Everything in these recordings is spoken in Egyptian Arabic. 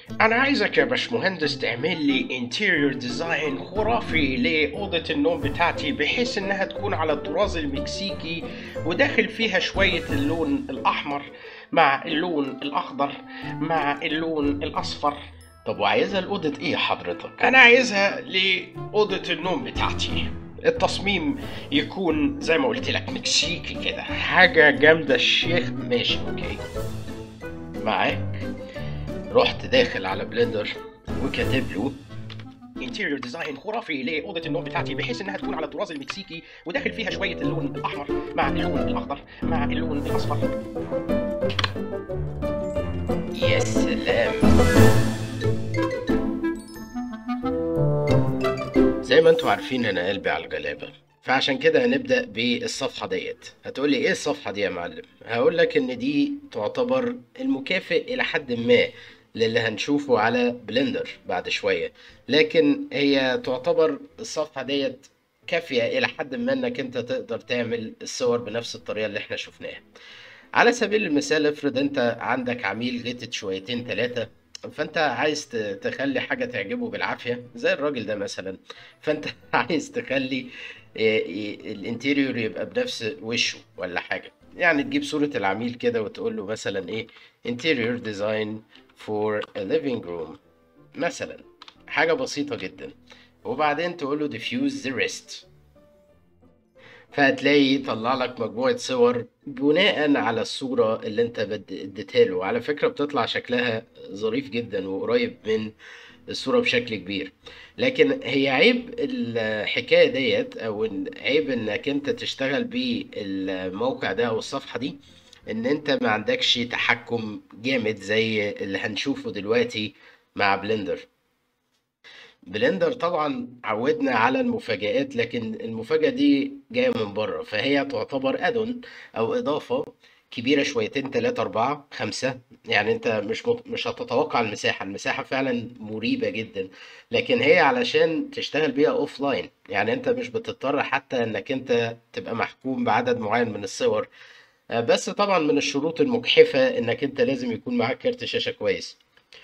انا عايزك يا باشمهندس تعمل لي انتيريور ديزاين خرافي لاوضه النوم بتاعتي بحيث انها تكون على الطراز المكسيكي وداخل فيها شويه اللون الاحمر مع اللون الاخضر مع اللون الاصفر طب وعايزها لأوضة ايه حضرتك؟ انا عايزها لأوضة النوم بتاعتي التصميم يكون زي ما قلت لك مكسيكي كده حاجة جامدة الشيخ ماشي اوكي معاك رحت داخل على بلندر وكاتب له انتيريور ديزاين خرافي لاوضه النوم بتاعتي بحيث انها تكون على الطراز المكسيكي وداخل فيها شويه اللون الاحمر مع اللون الاخضر مع اللون الاصفر يا سلام زي ما انتوا عارفين انا قلبي على الجلابه فعشان كده هنبدا بالصفحه ديت هتقولي ايه الصفحه دي يا معلم هقول لك ان دي تعتبر المكافئ الى حد ما للي هنشوفه على بلندر بعد شويه لكن هي تعتبر الصفحه ديت كافيه الى حد ما انك انت تقدر تعمل الصور بنفس الطريقه اللي احنا شفناها على سبيل المثال افرض انت عندك عميل غتت شويتين ثلاثه فانت عايز ت- تخلي حاجه تعجبه بالعافيه زي الراجل ده مثلا فانت عايز تخلي إيه، إيه، الانتيريور يبقى بنفس وشه ولا حاجه يعني تجيب صوره العميل كده وتقول له مثلا ايه interior design for a living room مثلا حاجه بسيطه جدا وبعدين تقول له diffuse the rest فهتلاقي يطلع لك مجموعة صور بناء على الصورة اللي انت بد- اديتها له على فكرة بتطلع شكلها ظريف جدا وقريب من الصورة بشكل كبير لكن هي عيب الحكاية ديت او إن- عيب انك انت تشتغل بالموقع ده او الصفحة دي ان انت ما عندكش تحكم جامد زي اللي هنشوفه دلوقتي مع بلندر بلندر طبعا عودنا على المفاجآت لكن المفاجأة دي جاية من بره فهي تعتبر ادون او اضافة كبيرة شويتين تلاتة اربعة خمسة يعني انت مش مت... مش هتتوقع المساحة المساحة فعلا مريبة جدا لكن هي علشان تشتغل بيها اوف لاين يعني انت مش بتضطر حتى انك انت تبقى محكوم بعدد معين من الصور آه، بس طبعا من الشروط المجحفة انك انت لازم يكون معاك كارت شاشة كويس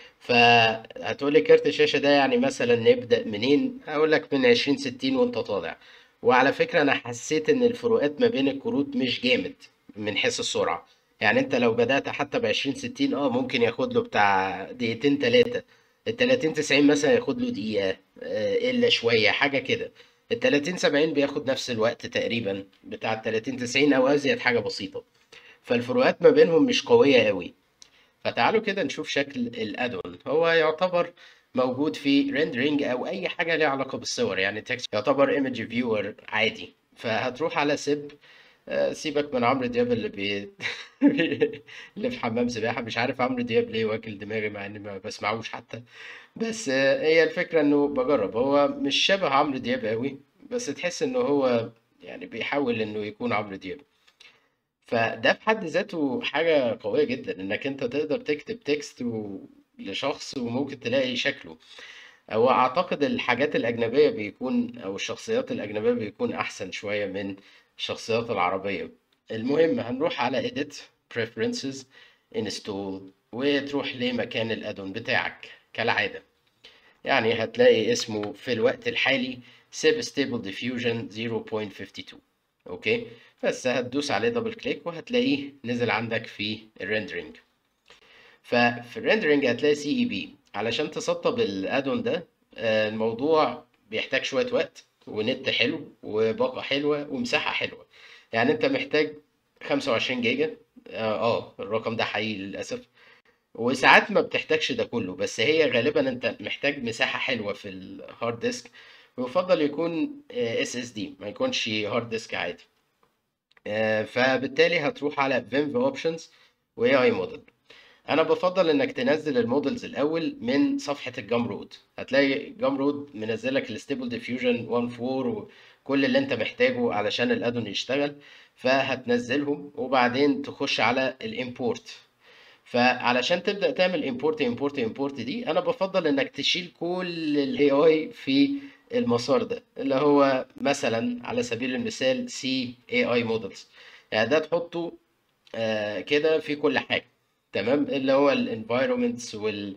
فهتقولي كارت الشاشة ده يعني مثلا نبدأ منين؟ هقول لك من 2060 وانت طالع وعلى فكرة أنا حسيت إن الفروقات ما بين الكروت مش جامد من حيث السرعة يعني أنت لو بدأت حتى ب 2060 اه ممكن ياخد له بتاع دقيقتين تلاتة ال 30 90 مثلا ياخد له دقيقة آه، إلا شوية حاجة كده ال 30 70 بياخد نفس الوقت تقريبا بتاع ال 30 90 أو أزيد حاجة بسيطة فالفروقات ما بينهم مش قوية قوي فتعالوا كده نشوف شكل الادون هو يعتبر موجود في ريندرينج او اي حاجه ليها علاقه بالصور يعني تكست يعتبر ايمج فيور عادي فهتروح على سيب آه، سيبك من عمرو دياب اللي بي... اللي في حمام سباحه مش عارف عمرو دياب ليه واكل دماغي مع اني ما بسمعوش حتى بس آه، هي الفكره انه بجرب هو مش شبه عمرو دياب قوي بس تحس انه هو يعني بيحاول انه يكون عمرو دياب فده في حد ذاته حاجة قوية جدا انك انت تقدر تكتب تكست و... لشخص وممكن تلاقي شكله او اعتقد الحاجات الاجنبية بيكون او الشخصيات الاجنبية بيكون احسن شوية من الشخصيات العربية المهم هنروح على edit preferences install وتروح لمكان الادون بتاعك كالعادة يعني هتلاقي اسمه في الوقت الحالي سيب ستيبل ديفيوجن 0.52 اوكي بس هتدوس عليه دبل كليك وهتلاقيه نزل عندك في الريندرينج ففي الريندرينج هتلاقي سي اي بي علشان تسطب الادون ده آه، الموضوع بيحتاج شوية وقت ونت حلو وباقة حلوة ومساحة حلوة يعني انت محتاج 25 جيجا اه آه، الرقم ده حقيقي للأسف وساعات ما بتحتاجش ده كله بس هي غالبا انت محتاج مساحة حلوة في الهارد ديسك ويفضل يكون اس اس دي ما يكونش هارد ديسك عادي آه، فبالتالي هتروح على فيمف اوبشنز واي اي موديل انا بفضل انك تنزل المودلز الاول من صفحة الجام رود هتلاقي جام رود منزلك الستيبل ديفيوجن 1.4 وكل اللي انت محتاجه علشان الادون يشتغل فهتنزلهم وبعدين تخش على الامبورت فعلشان تبدأ تعمل امبورت امبورت امبورت دي انا بفضل انك تشيل كل الاي اي في المسار ده اللي هو مثلا على سبيل المثال سي اي اي مودلز يعني ده تحطه آه، كده في كل حاجة تمام اللي هو الانفايرومنتس وال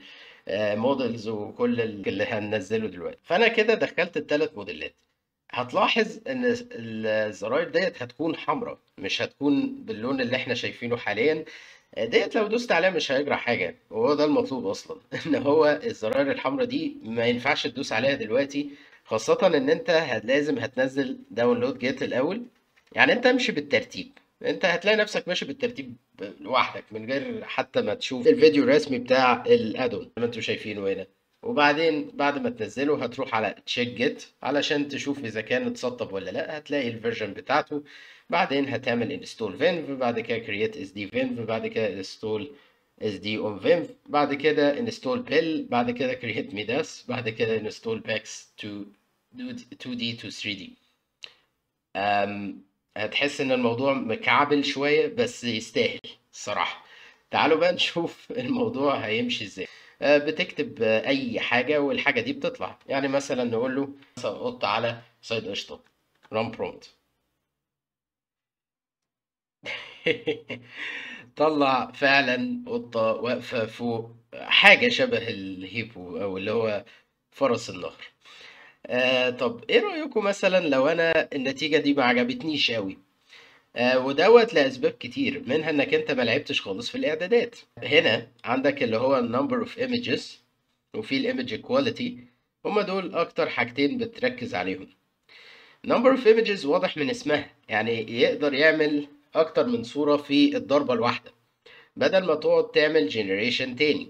موديلز وكل اللي هننزله دلوقتي فانا كده دخلت الثلاث موديلات هتلاحظ ان الزراير ديت هتكون حمراء مش هتكون باللون اللي احنا شايفينه حاليا ديت لو دوست عليها مش هيجرى حاجه وهو ده المطلوب اصلا ان هو الزراير الحمراء دي ما ينفعش تدوس عليها دلوقتي خاصه ان انت هت- لازم هتنزل داونلود جيت الاول يعني انت امشي بالترتيب انت هتلاقي نفسك ماشي بالترتيب لوحدك من غير حتى ما تشوف الفيديو الرسمي بتاع الادون زي ما انتم شايفينه هنا وبعدين بعد ما تنزله هتروح على تشيك جيت علشان تشوف اذا كان اتسطب ولا لا هتلاقي الفيرجن بتاعته بعدين هتعمل انستول فينف بعد كده كرييت اس دي فينف بعد كده انستول اس دي اون فينف بعد كده انستول بيل بعد كده كرييت ميداس بعد كده انستول باكس تو 2 دي تو 3 دي أم هتحس ان الموضوع مكعبل شوية بس يستاهل الصراحة تعالوا بقى نشوف الموضوع هيمشي ازاي أه، بتكتب أه، اي حاجة والحاجة دي بتطلع يعني مثلا نقول له مثلا قط على سايد قشطة ران برومت طلع فعلا قطة واقفة فوق حاجة شبه الهيبو او اللي هو فرس النهر آه طب ايه رأيكم مثلا لو انا النتيجة دي ما عجبتنيش قوي آه ودوت لأسباب كتير منها انك انت ما لعبتش خالص في الاعدادات هنا عندك اللي هو number of images وفي الايمج كواليتي هما دول اكتر حاجتين بتركز عليهم number of images واضح من اسمها يعني يقدر يعمل اكتر من صورة في الضربة الواحدة بدل ما تقعد تعمل generation تاني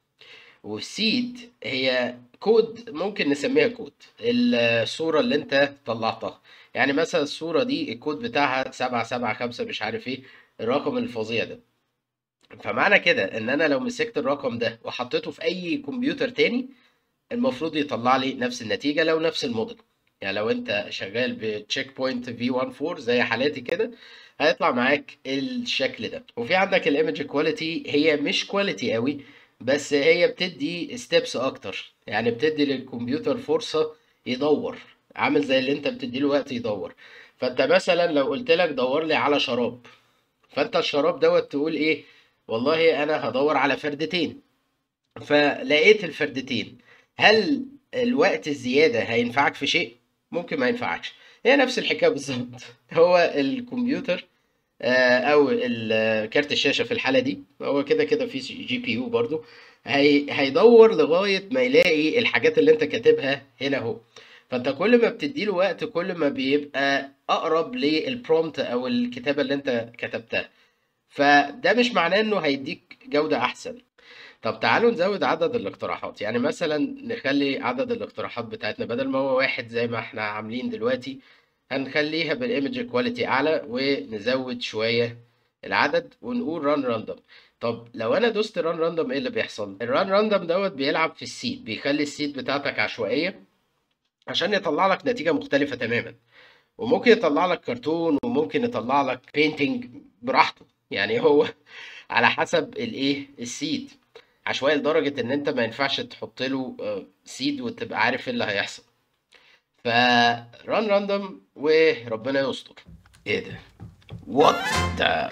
والسيد هي كود ممكن نسميها كود الصورة اللي انت طلعتها يعني مثلا الصورة دي الكود بتاعها سبعة سبعة خمسة مش عارف ايه الرقم الفظيع ده فمعنى كده ان انا لو مسكت الرقم ده وحطيته في اي كمبيوتر تاني المفروض يطلع لي نفس النتيجة لو نفس الموديل يعني لو انت شغال بتشيك بوينت في 14 زي حالاتي كده هيطلع معاك الشكل ده وفي عندك الايمج كواليتي هي مش كواليتي قوي بس هي بتدي ستيبس اكتر يعني بتدي للكمبيوتر فرصة يدور عامل زي اللي انت بتدي له وقت يدور فانت مثلا لو قلت لك دور لي على شراب فانت الشراب دوت تقول ايه والله انا هدور على فردتين فلقيت الفردتين هل الوقت الزيادة هينفعك في شيء؟ ممكن ما ينفعكش هي نفس الحكاية بالظبط هو الكمبيوتر آه، او ال- كارت الشاشة في الحالة دي هو كده كده في جي بي يو برضو هي هيدور لغاية ما يلاقي الحاجات اللي انت كاتبها هنا اهو فانت كل ما بتديله وقت كل ما بيبقى اقرب للبرومت او الكتابة اللي انت كتبتها فده مش معناه انه هيديك جودة احسن طب تعالوا نزود عدد الاقتراحات يعني مثلا نخلي عدد الاقتراحات بتاعتنا بدل ما هو واحد زي ما احنا عاملين دلوقتي هنخليها بالايمج كواليتي اعلى ونزود شوية العدد ونقول ران راندوم طب لو انا دوست ران راندوم ايه اللي بيحصل الران راندوم دوت بيلعب في السيد بيخلي السيد بتاعتك عشوائية عشان يطلع لك نتيجة مختلفة تماما وممكن يطلع لك كرتون وممكن يطلع لك بينتينج براحته يعني هو على حسب الايه السيد عشوائي لدرجة ان انت ما ينفعش تحط له آه، سيد وتبقى عارف ايه اللي هيحصل فران راندوم وربنا يستر ايه ده وات ذا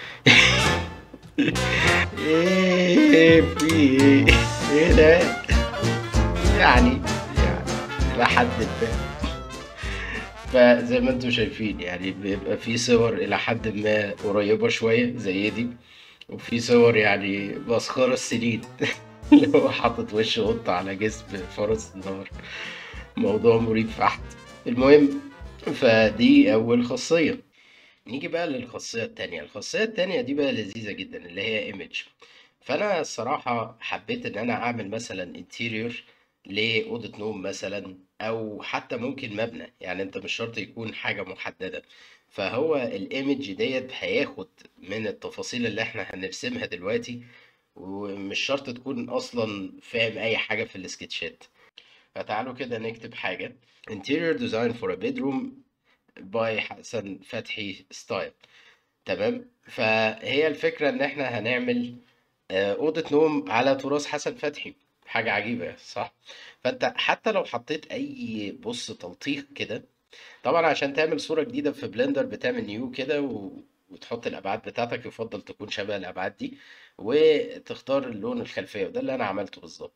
ايه في ايه ايه ده يعني يعني لحد ما فزي ما انتم شايفين يعني بيبقى في صور الى حد ما قريبة شوية زي دي وفي صور يعني مسخرة السنين اللي هو حاطط وش قطة على جسم فرس النهر موضوع مريب فحت المهم فدي أول خاصية نيجي بقى للخاصية التانية الخاصية التانية دي بقى لذيذة جدا اللي هي ايمج فأنا الصراحة حبيت إن أنا أعمل مثلا انتيريور لأوضة نوم مثلا أو حتى ممكن مبنى يعني أنت مش شرط يكون حاجة محددة فهو الايمج ديت هياخد من التفاصيل اللي احنا هنرسمها دلوقتي ومش شرط تكون اصلا فاهم اي حاجة في السكتشات فتعالوا كده نكتب حاجة interior design for a bedroom by حسن فتحي ستايل تمام فهي الفكرة ان احنا هنعمل آه، أوضة نوم على تراث حسن فتحي حاجة عجيبة صح فانت حتى لو حطيت اي بص تلطيخ كده طبعا عشان تعمل صورة جديدة في بلندر بتعمل نيو كده و... وتحط الأبعاد بتاعتك يفضل تكون شبه الأبعاد دي وتختار اللون الخلفية وده اللي أنا عملته بالظبط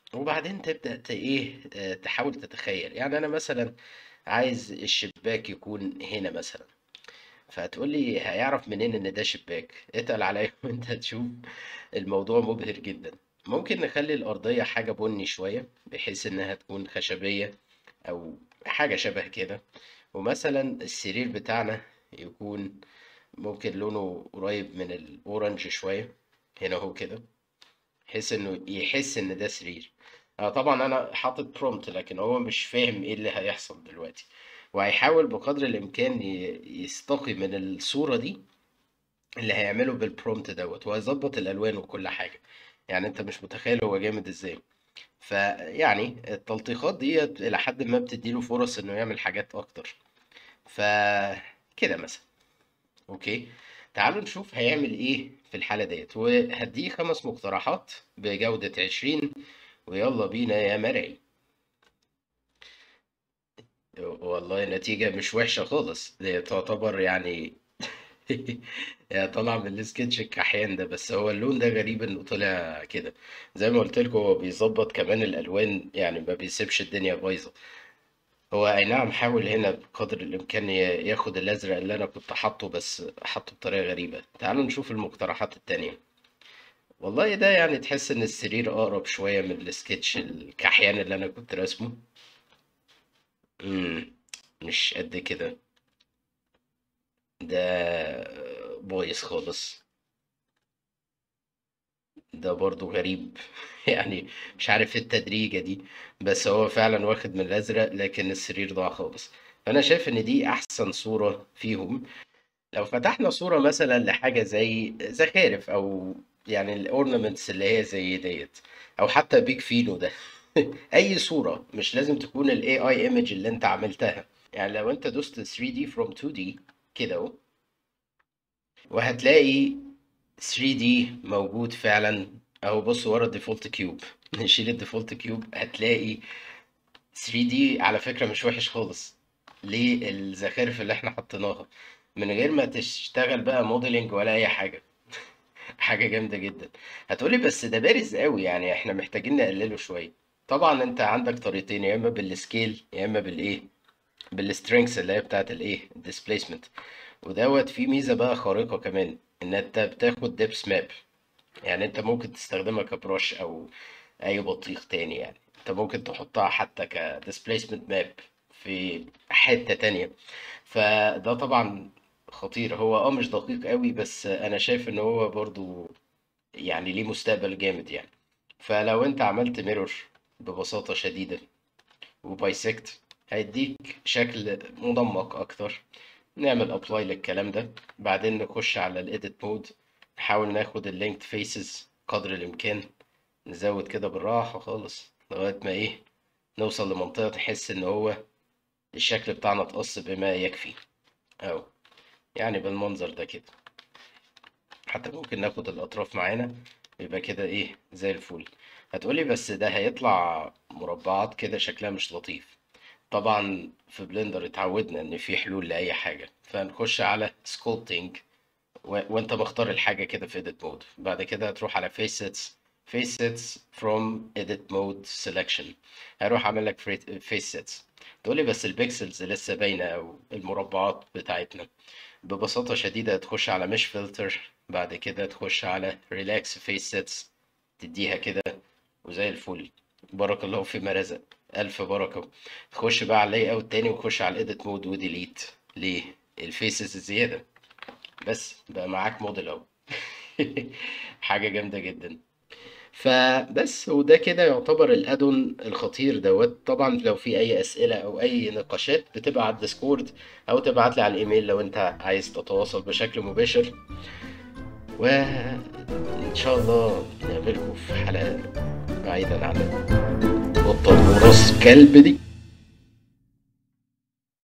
وبعدين تبدأ ت إيه، آآ تحاول تتخيّل، يعني أنا مثلًا عايز الشباك يكون هنا مثلًا، فهتقول لي هيعرف منين إن ده شباك؟ اتقل عليَّ وأنت هتشوف الموضوع مبهر جدًا. ممكن نخلّي الأرضية حاجة بُني شوية، بحيث إنها تكون خشبية أو حاجة شبه كده، ومثلًا السرير بتاعنا يكون ممكن لونه قريب من الأورنج شوية، هنا أهو كده. بحيث إنه يحس إن ده سرير. آه طبعًا أنا حاطط prompt لكن هو مش فاهم إيه اللي هيحصل دلوقتي، وهيحاول بقدر الإمكان ي يستقي من الصورة دي اللي هيعمله بالprompt دوّة، وهيضبط الألوان وكل حاجة، يعني أنت مش متخيل هو جامد إزاي. فيعني التلطيخات ديّة إلى حدٍ ما بتدّي له فرص إنه يعمل حاجات أكتر. فكده مثلًا، أوكي، تعالوا نشوف هيعمل إيه في الحالة ديّة، وهادّيه 5 مقترحات بجودة 20 ويالّا بينا يا مرعي. والله النتيجة مش وحشة خالص، هي تعتبر يعني هي طالعة من الsketch الكحيان ده، بس هو اللون ده غريب إنه طلع كده. زي ما قُلت لكم هو بيضبّط كمان الألوان، يعني ما بيسيبش الدنيا بايظة. هو أي نعم حاول هنا بقدر الإمكان ي ياخد الأزرق اللي أنا كنت حاطّه، بس حاطّه بطريقة غريبة. تعالوا نشوف المقترحات التانية. والله ده يعني تحس إن السرير أقرب شوية من الsketch الكحيان اللي أنا كنت راسمه. إمم، مش قد كده. ده بايظ خالص. ده برضه غريب، يعني مش عارف إيه التدريجة دي، بس هو فعلًا واخد من الأزرق، لكن السرير ضاع خالص. فأنا شايف إن دي أحسن صورة فيهم. لو فتحنا صورة مثلًا لحاجة زي زخارف أو يعني الornaments اللي هي زي ديّة، أو حتى big philo ده، أي صورة مش لازم تكون الAI image اللي أنت عملتها. يعني لو أنت دوست 3D from 2D كده أهو. وهتلاقي 3D موجود فعلًا أهو بُص ورا الdefault cube نشيل الdefault cube هتلاقي 3D على فكرة مش وِحِش خالص، للزخارف اللي إحنا حطيناها، من غير ما تشتغل بقى modeling ولا أي حاجة. حاجة جامدة جدًا. هتقول لي بس ده بارز أوي، يعني إحنا محتاجين نقلله شوية. طبعًا أنت عندك طريقتين، يا إما بالscale يا إما بالإيه، بالstrengths اللي هي بتاعة الإيه، الdisplacement. ودوّة فيه ميزة بقى خارقة كمان، إن أنت بتاخد depth map. يعني أنت ممكن تستخدمها كbrush أو أي بطيخ تاني يعني. أنت ممكن تحطها حتى كdisplacement map في حتة تانية. فده طبعًا خطير. هو آه مش دقيق أوي، بس أنا شايف إن هو برضه يعني ليه مستقبل جامد يعني. فلو أنت عملت mirror ببساطة شديدة وbisect هيدّيك شكل منمّق أكتر. نعمل apply للكلام ده، بعدين نخش على الedit mode نحاول ناخد الlinked faces قدر الإمكان، نزوّد كده بالراحة خالص لغاية ما إيه، نوصل لمنطقة تحس إن هو الشكل بتاعنا اتقص بما يكفي. أهو، يعني بالمنظر ده كده. حتى ممكن ناخد الأطراف معانا، يبقى كده إيه، زي الفل. هتقول لي بس ده هيطلع مربعات كده شكلها مش لطيف. طبعًا في blender اتعودنا إن في حلول لأي حاجة، فهنخش على sculpting و وأنت مختار الحاجة كده في edit mode. بعد كده هتروح على facets facets from edit mode selection هيروح عامل لك فريت facets. تقول لي بس الpixels لسه باينة أو المربعات بتاعتنا. ببساطة شديدة هتخش على mesh filter بعد كده تخش على relax facets تدّيها كده وزي الفل. بارك الله فيما رزق، ألف بركة. تخش بقى على الlayout تاني وتخش على الedit mode وdelete ليه؟ الfaces الزيادة. بس بقى معاك model أهو. حاجة جامدة جدًا. فبس، وده كده يعتبر الadd-on الخطير دوّة. طبعًا لو في أي أسئلة أو أي نقاشات بتبقى على الديسكورد أو تبعت لي على الإيميل لو أنت عايز تتواصل بشكل مباشر. وإن شاء الله نقابلكم في حلقة بعيدًا عن القطة اللي وراس كلب دي.